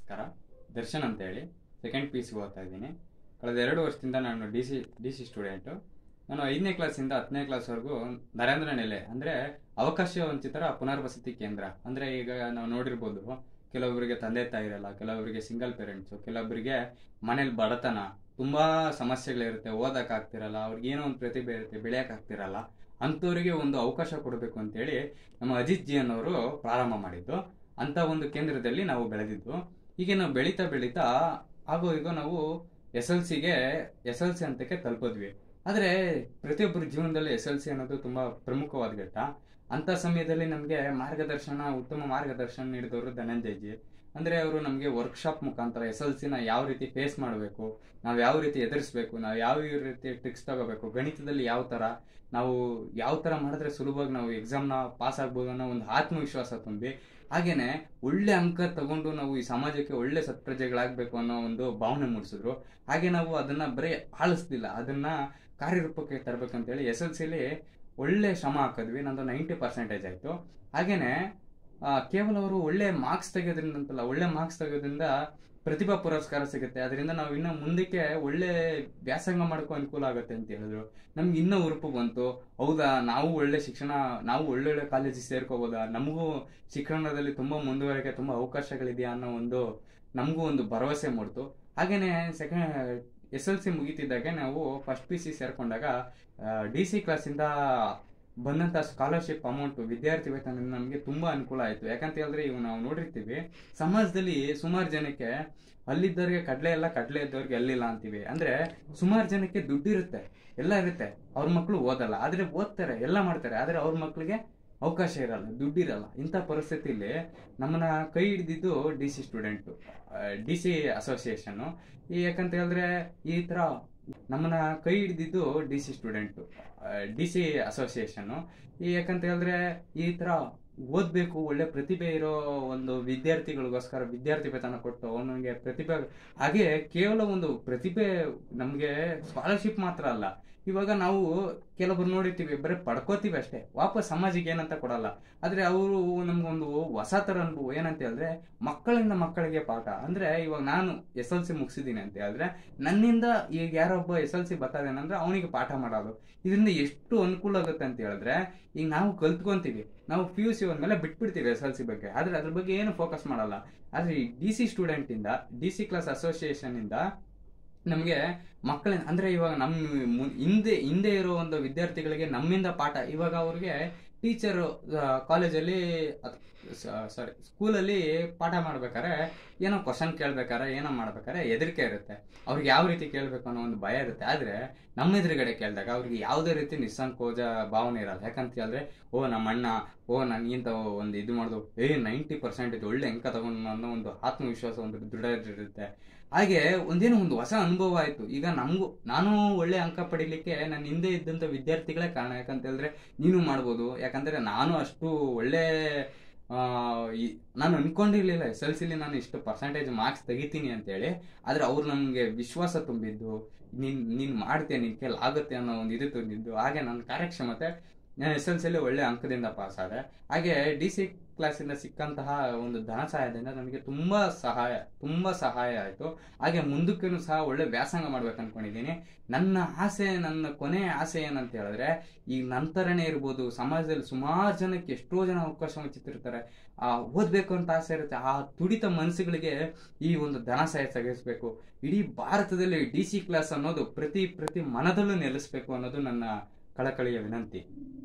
ನಮಸ್ಕಾರ ದರ್ಶನ್ ಅಂತ ಹೇಳಿ ಸೆಕೆಂಡ್ ಪಿ ಸಿ ಓದ್ತಾ ಇದ್ದೀನಿ ಕಳೆದ ಎರಡು ವರ್ಷದಿಂದ ನಾನು D C D C student ನಾನು ಐದನೇ ಕ್ಲಾಸಿಂದ ಹತ್ತನೇ ಕ್ಲಾಸ್ವರೆಗೂ ನರೇಂದ್ರ ನೆಲೆ ಅಂದರೆ ಅವಕಾಶ ವಂಚಿತರ ಪುನರ್ವಸತಿ ಕೇಂದ್ರ ಅಂದರೆ ಈಗ ನಾವು ನೋಡಿರ್ಬೋದು ಕೆಲವೊಬ್ಬರಿಗೆ ತಂದೆ ತಾಯಿ ಇರಲ್ಲ ಕೆಲವೊಬ್ಬರಿಗೆ ಸಿಂಗಲ್ ಪೇರೆಂಟ್ಸು ಕೆಲವೊಬ್ಬರಿಗೆ ಮನೇಲಿ ಬಡತನ ತುಂಬ ಸಮಸ್ಯೆಗಳಿರುತ್ತೆ ಓದೋಕ್ಕಾಗ್ತಿರಲ್ಲ ಅವ್ರಿಗೆ ಏನೋ ಒಂದು ಪ್ರತಿಭೆ ಇರುತ್ತೆ ಬೆಳೆಯೋಕ್ಕಾಗ್ತಿರಲ್ಲ ಅಂಥವ್ರಿಗೆ ಒಂದು ಅವಕಾಶ ಕೊಡಬೇಕು ಅಂತೇಳಿ ನಮ್ಮ ಅಜಿತ್ ಜಿ ಅನ್ನೋರು ಪ್ರಾರಂಭ ಮಾಡಿದ್ದು ಅಂತ ಒಂದು ಕೇಂದ್ರದಲ್ಲಿ ನಾವು ಬೆಳೆದಿದ್ದು ಹೀಗೆ ನಾವು ಬೆಳೀತಾ ಬೆಳೀತಾ ಆಗೋ ಈಗ ನಾವು ಎಸ್ ಎಲ್ ಸಿಗೆ ಎಸ್ ಎಲ್ ಸಿ ಹಂತಕ್ಕೆ ತಲುಪಿದ್ವಿ ಆದರೆ ಪ್ರತಿಯೊಬ್ಬರ ಜೀವನದಲ್ಲಿ ಎಸ್ ಎಲ್ ಸಿ ಅನ್ನೋದು ತುಂಬ ಪ್ರಮುಖವಾದ ಘಟ್ಟ ಅಂಥ ಸಮಯದಲ್ಲಿ ನಮಗೆ ಮಾರ್ಗದರ್ಶನ ಉತ್ತಮ ಮಾರ್ಗದರ್ಶನ ನೀಡಿದವರು ಧನಂಜಯ್ ಜಿ ಅಂದರೆ ಅವರು ನಮಗೆ ವರ್ಕ್ಶಾಪ್ ಮುಖಾಂತರ ಎಸ್ ಎಲ್ ಸಿನ ಯಾವ ರೀತಿ ಫೇಸ್ ಮಾಡಬೇಕು ನಾವು ಯಾವ ರೀತಿ ಎದುರಿಸ್ಬೇಕು ನಾವು ಯಾವ ರೀತಿ ಟ್ರಿಕ್ಸ್ ತಗೋಬೇಕು ಗಣಿತದಲ್ಲಿ ಯಾವ ಥರ ನಾವು ಯಾವ ಥರ ಮಾಡಿದ್ರೆ ಸುಲಭವಾಗಿ ನಾವು ಎಕ್ಸಾಮ್ನ ಪಾಸ್ ಆಗ್ಬೋದು ಅನ್ನೋ ಒಂದು ಆತ್ಮವಿಶ್ವಾಸ ತುಂಬಿ ಹಾಗೇನೆ ಒಳ್ಳೆ ಅಂಕ ತಗೊಂಡು ನಾವು ಈ ಸಮಾಜಕ್ಕೆ ಒಳ್ಳೆ ಸತ್ಪ್ರಜೆಗಳಾಗಬೇಕು ಅನ್ನೋ ಒಂದು ಭಾವನೆ ಮೂಡಿಸಿದ್ರು ಹಾಗೆ ನಾವು ಅದನ್ನ ಬರೀ ಆಳಿಸ್ಲಿಲ್ಲ ಅದನ್ನ ಕಾರ್ಯರೂಪಕ್ಕೆ ತರಬೇಕಂತೇಳಿ ಎಸ್ ಎಲ್ ಸಿಲಿ ಒಳ್ಳೆ ಶ್ರಮ ಹಾಕಿದ್ವಿ ನಂದು ನೈಂಟಿ ಪರ್ಸೆಂಟೇಜ್ ಆಯಿತು ಹಾಗೇನೆ ಆ, ಕೇವಲ ಅವರು ಒಳ್ಳೆ ಮಾರ್ಕ್ಸ್ ತೆಗೆಯೋದ್ರಿಂದ ಅಂತಲ್ಲ ಒಳ್ಳೆ ಮಾರ್ಕ್ಸ್ ತೆಗೆಯೋದ್ರಿಂದ ಪ್ರತಿಭಾ ಪುರಸ್ಕಾರ ಸಿಗುತ್ತೆ ಅದರಿಂದ ನಾವು ಇನ್ನು ಮುಂದಕ್ಕೆ ಒಳ್ಳೆ ವ್ಯಾಸಂಗ ಮಾಡ್ಕೋ ಅನುಕೂಲ ಆಗುತ್ತೆ ಅಂತ ಹೇಳಿದ್ರು ನಮ್ಗೆ ಇನ್ನೂ ಉರುಪು ಬಂತು ಹೌದಾ ನಾವು ಒಳ್ಳೆ ಶಿಕ್ಷಣ ನಾವು ಒಳ್ಳೊಳ್ಳೆ ಕಾಲೇಜಿಗೆ ಸೇರ್ಕೋಬೋದಾ ನಮಗೂ ಶಿಕ್ಷಣದಲ್ಲಿ ತುಂಬ ಮುಂದುವರೆಗೆ ತುಂಬ ಅವಕಾಶಗಳಿದೆಯಾ ಅನ್ನೋ ಒಂದು ನಮಗೂ ಒಂದು ಭರವಸೆ ಮೂಡ್ತು ಹಾಗೇನೆ ಸೆಕೆಂಡ್ ಎಸ್ ಎಲ್ ಸಿ ಮುಗಿತಿದ್ದಾಗೆ ನಾವು ಫಸ್ಟ್ ಪಿ ಸಿ ಸೇರ್ಕೊಂಡಾಗ ಡಿ ಸಿ ಕ್ಲಾಸಿಂದ ಬಂದಂಥ ಸ್ಕಾಲರ್ಶಿಪ್ ಅಮೌಂಟ್ ವಿದ್ಯಾರ್ಥಿ ವೇತನದಿಂದ ನಮಗೆ ತುಂಬ ಅನುಕೂಲ ಆಯಿತು ಯಾಕಂತ ಹೇಳಿದ್ರೆ ಇವು ನಾವು ನೋಡಿರ್ತೀವಿ ಸಮಾಜದಲ್ಲಿ ಸುಮಾರು ಜನಕ್ಕೆ ಅಲ್ಲಿದ್ದವ್ರಿಗೆ ಕಡಲೆ ಎಲ್ಲ ಕಡಲೆ ಇದ್ದವ್ರಿಗೆ ಅಲ್ಲಿಲ್ಲ ಅಂತೀವಿ ಅಂದ್ರೆ ಸುಮಾರು ಜನಕ್ಕೆ ದುಡ್ಡಿರುತ್ತೆ ಎಲ್ಲ ಇರುತ್ತೆ ಅವ್ರ ಮಕ್ಕಳು ಓದಲ್ಲ ಆದ್ರೆ ಓದ್ತಾರೆ ಎಲ್ಲ ಮಾಡ್ತಾರೆ ಆದ್ರೆ ಅವ್ರ ಮಕ್ಕಳಿಗೆ ಅವಕಾಶ ಇರಲ್ಲ ದುಡ್ಡಿರಲ್ಲ ಇಂಥ ಪರಿಸ್ಥಿತಿಲಿ ನಮ್ಮನ್ನ ಕೈ ಹಿಡಿದಿದ್ದು D C student D C association ಈ ಯಾಕಂತ ಹೇಳಿದ್ರೆ ಈ ಥರ ನಮ್ಮನ್ನ ಕೈ ಹಿಡಿದಿದ್ದು D C student D C association ಈ ಯಾಕಂತ ಹೇಳಿದ್ರೆ ಈ ಥರ ಓದಬೇಕು ಒಳ್ಳೆ ಪ್ರತಿಭೆ ಇರೋ ಒಂದು ವಿದ್ಯಾರ್ಥಿಗಳಿಗೋಸ್ಕರ ವಿದ್ಯಾರ್ಥಿ ವೇತನ ಕೊಟ್ಟು ಅವನಿಗೆ ಪ್ರತಿಭೆ ಹಾಗೆ ಕೇವಲ ಒಂದು ಪ್ರತಿಭೆ ನಮಗೆ ಸ್ಕಾಲರ್ಶಿಪ್ ಮಾತ್ರ ಅಲ್ಲ ಇವಾಗ ನಾವು ಕೆಲವರು ನೋಡಿರ್ತೀವಿ ಬರೀ ಪಡ್ಕೋತೀವಿ ಅಷ್ಟೇ ವಾಪಸ್ ಸಮಾಜಕ್ಕೆ ಏನಂತ ಕೊಡಲ್ಲ ಆದ್ರೆ ಅವರು ನಮ್ಗೊಂದು ಹೊಸ ತರ ಅನುಭವ ಏನಂತ ಹೇಳಿದ್ರೆ ಮಕ್ಕಳಿಂದ ಮಕ್ಕಳಿಗೆ ಪಾಠ ಅಂದ್ರೆ ಇವಾಗ ನಾನು ಎಸ್ ಎಲ್ ಸಿ ಮುಗಿಸಿದ್ದೀನಿ ಅಂತ ಹೇಳಿದ್ರೆ ನನ್ನಿಂದ ಈಗ ಯಾರೊಬ್ಬ ಎಸ್ ಎಲ್ ಸಿ ಬರ್ತಾದೇನಂದ್ರೆ ಅವನಿಗೆ ಪಾಠ ಮಾಡೋದು ಇದರಿಂದ ಎಷ್ಟು ಅನುಕೂಲ ಆಗುತ್ತೆ ಅಂತ ಹೇಳಿದ್ರೆ ಈಗ ನಾವು ಕಲ್ತ್ಕೊಂತೀವಿ ನಾವು ಪಿ ಯು ಸಿ ಮೇಲೆ ಬಿಟ್ಬಿಡ್ತೀವಿ ಎಸ್ ಎಲ್ ಸಿ ಬಗ್ಗೆ ಆದ್ರೆ ಅದ್ರ ಬಗ್ಗೆ ಏನು ಫೋಕಸ್ ಮಾಡಲ್ಲ ಆದ್ರೆ ಈ ಡಿ ಸಿ ಸ್ಟೂಡೆಂಟ್ ಇಂದ ಡಿ ಸಿ ಕ್ಲಾಸ್ ಅಸೋಸಿಯೇಷನ್ ಇಂದ ನಮಗೆ ಮಕ್ಕಳ ಅಂದ್ರೆ ಇವಾಗ ನಮ್ಮ ಮು- ಹಿಂದೆ ಹಿಂದೆ ಇರೋ ಒಂದು ವಿದ್ಯಾರ್ಥಿಗಳಿಗೆ ನಮ್ಮಿಂದ ಪಾಠ ಇವಾಗ ಅವ್ರಿಗೆ ಟೀಚರು ಕಾಲೇಜಲ್ಲಿ ಸಾರಿ ಸ್ಕೂಲಲ್ಲಿ ಪಾಠ ಮಾಡ್ಬೇಕಾದ್ರೆ ಏನೋ ಕ್ವಶನ್ ಕೇಳ್ಬೇಕಾರೆ ಏನೋ ಮಾಡ್ಬೇಕಾರೆ ಹೆದರಿಕೆ ಇರುತ್ತೆ ಅವ್ರಿಗೆ ಯಾವ ರೀತಿ ಕೇಳಬೇಕು ಅನ್ನೋ ಒಂದು ಭಯ ಇರುತ್ತೆ ಆದ್ರೆ ನಮ್ಮ ಎದುರುಗಡೆ ಕೇಳಿದಾಗ ಅವ್ರಿಗೆ ಯಾವುದೇ ರೀತಿ ನಿಸ್ಸಂಕೋಚ ಭಾವನೆ ಇರಲ್ಲ ಯಾಕಂತ ಹೇಳಿದ್ರೆ ಓ ನಮ್ಮ ಅಣ್ಣ ಓ ನನಗಿಂತ ಒಂದು ಇದು ಮಾಡೋದು ಏ ನೈಂಟಿ ಪರ್ಸೆಂಟ್ ಇದು ಒಳ್ಳೆ ಅಂಕ ತಗೊಂಡು ಅನ್ನೋ ಒಂದು ಆತ್ಮವಿಶ್ವಾಸ ಒಂದು ದೃಢ ಇರುತ್ತೆ ಹಾಗೆ ಒಂದೇನೋ ಒಂದು ಹೊಸ ಅನುಭವ ಆಯ್ತು ಈಗ ನಮಗೂ ನಾನು ಒಳ್ಳೆ ಅಂಕ ಪಡಿಲಿಕ್ಕೆ ನನ್ನ ಹಿಂದೆ ಇದ್ದಂಥ ವಿದ್ಯಾರ್ಥಿಗಳೇ ಕಾರಣ ಯಾಕಂತ ಹೇಳಿದ್ರೆ ನೀನು ಮಾಡ್ಬೋದು ಯಾಕಂದ್ರೆ ನಾನು ಅಷ್ಟು ಒಳ್ಳೆ ಆ, ಈ- ನಾನು ಅನ್ಕೊಂಡಿರ್ಲಿಲ್ಲ ಎಸ್ ಎಲ್ ಸಿಲಿ ನಾನು ಇಷ್ಟು ಪರ್ಸೆಂಟೇಜ್ ಮಾರ್ಕ್ಸ್ ತೆಗಿತೀನಿ ಅಂತೇಳಿ ಆದ್ರೆ ಅವ್ರು ನಮಗೆ ವಿಶ್ವಾಸ ತುಂಬಿದ್ದು ನೀನ್ ನೀನ್ ಮಾಡ್ತೀಯ ನಿನ್ ಕೈಲಿ ಆಗುತ್ತೆ ಅನ್ನೋ ಒಂದು ಇದು ತುಂಬಿದ್ದು ಹಾಗೆ ನನ್ನ ಕಾರ್ಯಕ್ಷಮತೆ ನಾನು ಎಸ್ ಎಲ್ ಸಿಲಿ ಒಳ್ಳೆ ಅಂಕದಿಂದ ಪಾಸ್ ಆದೆ ಹಾಗೆ ಡಿ ಸಿ ಕ್ಲಾಸಿಂದ ಸಿಕ್ಕಂತಹ ಒಂದು ಧನ ಸಹಾಯದಿಂದ ನನಗೆ ತುಂಬಾ ಸಹಾಯ ತುಂಬಾ ಸಹಾಯ ಆಯಿತು ಹಾಗೆ ಮುಂದಕ್ಕೂ ಸಹ ಒಳ್ಳೆ ವ್ಯಾಸಂಗ ಮಾಡ್ಬೇಕು ಅನ್ಕೊಂಡಿದ್ದೀನಿ ನನ್ನ ಆಸೆ ನನ್ನ ಕೊನೆಯ ಆಸೆ ಏನಂತ ಹೇಳಿದ್ರೆ ಈಗ ನಂತರನೇ ಇರ್ಬೋದು ಸಮಾಜದಲ್ಲಿ ಸುಮಾರು ಜನಕ್ಕೆ ಎಷ್ಟೋ ಜನ ಅವಕಾಶ ವಂಚಿತಿರ್ತಾರೆ ಆ ಓದ್ಬೇಕು ಅಂತ ಆಸೆ ಇರುತ್ತೆ ಆ ತುಡಿತ ಮನಸ್ಸುಗಳಿಗೆ ಈ ಒಂದು ಧನ ಸಹಾಯ ಸಗಿಸ್ಬೇಕು ಇಡೀ ಭಾರತದಲ್ಲಿ ಡಿ ಸಿ ಕ್ಲಾಸ್ ಅನ್ನೋದು ಪ್ರತಿ ಪ್ರತಿ ಮನದಲ್ಲೂ ನೆಲೆಸ್ಬೇಕು ಅನ್ನೋದು ನನ್ನ ಕಳಕಳಿಯ ವಿನಂತಿ